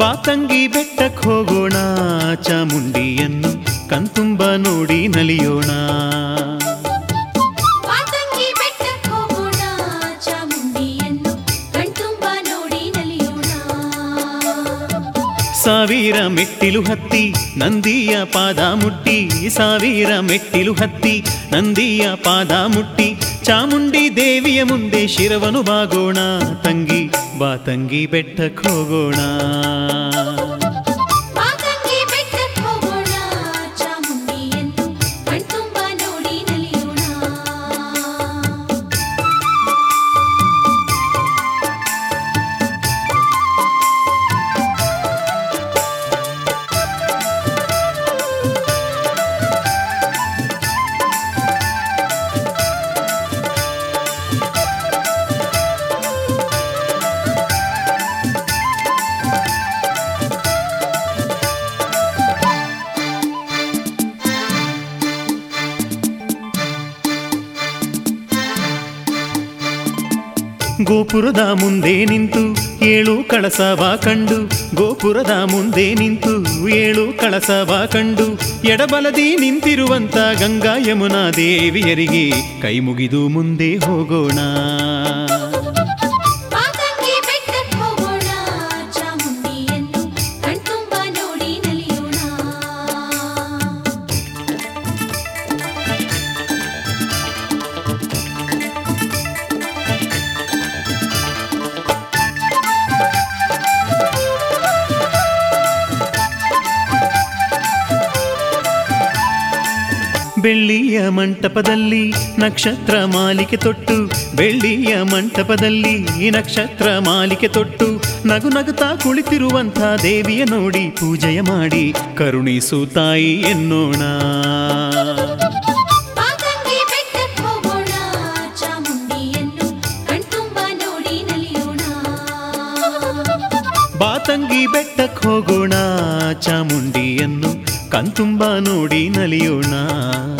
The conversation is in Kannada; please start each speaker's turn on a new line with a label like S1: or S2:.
S1: ಬಾತಂಗಿ ಬೆಟ್ಟಕ್ಕೆ ಹೋಗೋಣ ಚಾಮುಂಡಿಯನ್ನು ಕಣ್ತುಂಬ ನೋಡಿ ನಲಿಯೋಣ
S2: ಮಾತಂಗಿ ಬೆಟ್ಟಕ್ಕೆ ಹೋಗೋಣ ಚಾಮುಂಡಿಯನ್ನು ಕಣ್ತುಂಬ ನೋಡಿ ನಲಿಯೋಣ
S1: ಸಾವಿರ ಮೆಟ್ಟಿಲು ಹತ್ತಿ ನಂದಿಯ ಪಾದ ಮುಟ್ಟಿ ಸಾವಿರ ಮೆಟ್ಟಿಲು ಹತ್ತಿ ನಂದಿಯ ಪಾದ ಮುಟ್ಟಿ ಚಾಮುಂಡಿ ದೇವಿಯ ಮುಂದೆ ಶಿರವನು ಬಾಗೋಣ ತಂಗಿ ಬಾ ತಂಗಿ ಬೆಟ್ಟಕ್ಕೆ ಹೋಗೋಣ
S2: ಮಾತಂಗಿ ಬೆಟ್ಟಕ್ಕೆ ಹೋಗೋಣ ಚಾಮುಂಡಿಯನ್ನು ಕಣ್ತುಂಬ ನೋಡಿ ನಲಿಯೋಣ
S1: ಗೋಪುರದ ಮುಂದೆ ನಿಂತು ಏಳು ಕಳಸವ ಕಂಡು ಗೋಪುರದ ಮುಂದೆ ನಿಂತು ಏಳು ಕಳಸವ ಕಂಡು ಎಡಬಲದಿ ನಿಂತಿರುವಂತ ಗಂಗಾ ಯಮುನಾ ದೇವಿಯರಿಗೆ ಕೈ ಮುಗಿದು ಮುಂದೆ ಹೋಗೋಣ
S2: ಮಾತಂಗಿ ಬೆಟ್ಟಕ್ಕೆ ಹೋಗೋಣ ಚಾಮುಂಡಿಯನ್ನು ಕಣ್ತುಂಬ ನೋಡಿ ನಲಿಯೋಣ
S1: ಬೆಳ್ಳಿಯ ಮಂಟಪದಲ್ಲಿ ನಕ್ಷತ್ರ ಮಾಲಿಕೆ ತೊಟ್ಟು ಬೆಳ್ಳಿಯ ಮಂಟಪದಲ್ಲಿ ಈ ನಕ್ಷತ್ರ ಮಾಲಿಕೆ ತೊಟ್ಟು ನಗು ನಗುತ್ತಾ ಕುಳಿತಿರುವಂಥ ದೇವಿಯ ನೋಡಿ ಪೂಜೆಯ ಮಾಡಿ ಕರುಣಿಸು ತಾಯಿ ಎನ್ನೋಣ
S2: ಮಾತಂಗಿ ಬೆಟ್ಟಕ್ಕೆ ಹೋಗೋಣ ಚಾಮುಂಡಿಯನ್ನು ಕಣ್ತುಂಬ ನೋಡಿ ನಲಿಯೋಣ
S1: ಬಾತಂಗಿ ಬೆಟ್ಟಕ್ಕೆ ಹೋಗೋಣ ಚಾಮುಂಡಿಯನ್ನು ಕಣ್ತುಂಬ ನೋಡಿ ನಲಿಯೋಣ